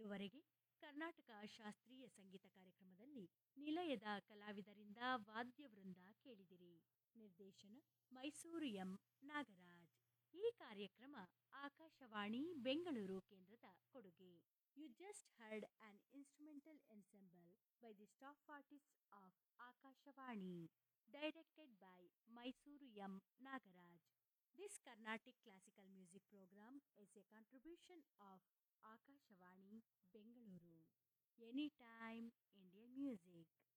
ಇದುವರೆಗೆ ಕರ್ನಾಟಕ ಶಾಸ್ತ್ರೀಯ ಸಂಗೀತ ಕಾರ್ಯಕ್ರಮದಲ್ಲಿ ನಿಲಯದ ಕಲಾವಿದರಿಂದ ವಾದ್ಯವೃಂದ ಕೇಳಿದಿರಿ ನಿರ್ದೇಶನ ಮೈಸೂರು ಎಂ ನಾಗರಾಜ್ ಈ ಕಾರ್ಯಕ್ರಮ ಆಕಾಶವಾಣಿ ಬೆಂಗಳೂರು ಕೇಂದ್ರದ ಕೊಡುಗೆ you just heard an instrumental ensemble by the staff artist of Akashvani directed by Mysore M Nagaraj This Carnatic classical music program is a contribution of Akashawani Bengaluru. Anytime Indian music.